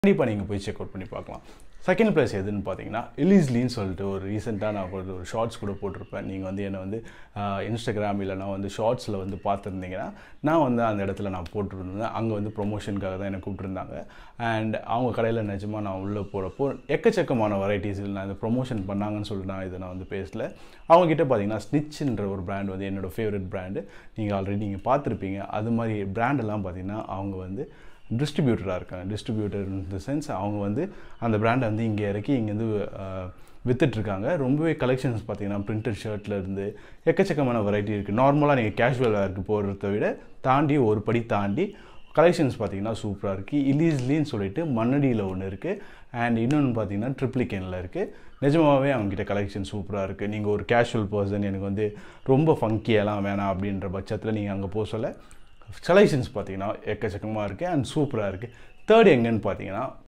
கண்டிப்பாக நீங்கள் போய் செக் அவுட் பண்ணி பார்க்கலாம் செகண்ட் பிளேஸ் எதுன்னு பார்த்தீங்கன்னா எலிஸ்லின்னு சொல்லிட்டு ஒரு ரீசெண்டாக நான் ஒரு ஒரு ஷார்ட்ஸ் கூட போட்டிருப்பேன் நீங்கள் வந்து என்னை வந்து இன்ஸ்டாகிராம் இல்லைனா வந்து ஷார்ட்ஸில் வந்து பார்த்துருந்தீங்கன்னா நான் வந்து அந்த இடத்துல நான் போட்டிருந்தேன் அங்கே வந்து ப்ரொமோஷனுக்காக தான் என்னை கூப்பிட்டுருந்தாங்க அண்ட் அவங்க கடையில் நிஜமாக நான் உள்ளே போகிறப்போ எக்கச்சக்கமான வெரைட்டிஸ் நான் இந்த ப்ரொமோஷன் பண்ணாங்கன்னு சொல்லிட்டு நான் இதை நான் வந்து பேசல அவங்ககிட்ட பார்த்தீங்கன்னா ஸ்னிச்ன்ற ஒரு பிராண்ட் வந்து என்னோடய ஃபேவரட் பிராண்டு நீங்கள் ஆல்ரெடி நீங்கள் பார்த்துருப்பீங்க அது மாதிரி பிராண்டெல்லாம் பார்த்தீங்கன்னா அவங்க வந்து டிஸ்ட்ரிபியூட்டராக இருக்காங்க டிஸ்ட்ரிபியூட்டர் இன் த சென்ஸ் அவங்க வந்து அந்த பிராண்டை வந்து இங்கே இறக்கி இங்கேருந்து விற்றுட்ருக்காங்க ரொம்பவே கலெக்ஷன்ஸ் பார்த்தீங்கன்னா பிரிண்டட் ஷர்ட்டில் இருந்து எக்கச்சக்கமான வெரைட்டி இருக்குது நார்மலாக நீங்கள் கேஷுவல் வேருக்கு போடுறத விட தாண்டி ஒரு படி தாண்டி கலெக்ஷன்ஸ் பார்த்தீங்கன்னா சூப்பராக இருக்குது இலீஸ்லின்னு சொல்லிட்டு மண்ணடியில் ஒன்று இருக்குது அண்ட் இன்னொன்று பார்த்தீங்கன்னா ட்ரிப்ளிகேனில் இருக்குது நிஜமாகவே அவங்ககிட்ட கலெக்ஷன் சூப்பராக இருக்குது நீங்கள் ஒரு கேஷுவல் பர்சன் எனக்கு வந்து ரொம்ப ஃபங்கியெல்லாம் வேணாம் அப்படின்ற பட்சத்தில் நீங்கள் அங்கே போக சொல்ல கலெக்ஷன்ஸ் பார்த்தீங்கன்னா எக்கச்சக்கமாக இருக்குது அண்ட் சூப்பராக இருக்குது தேர்ட் எங்கன்னு பார்த்தீங்கன்னா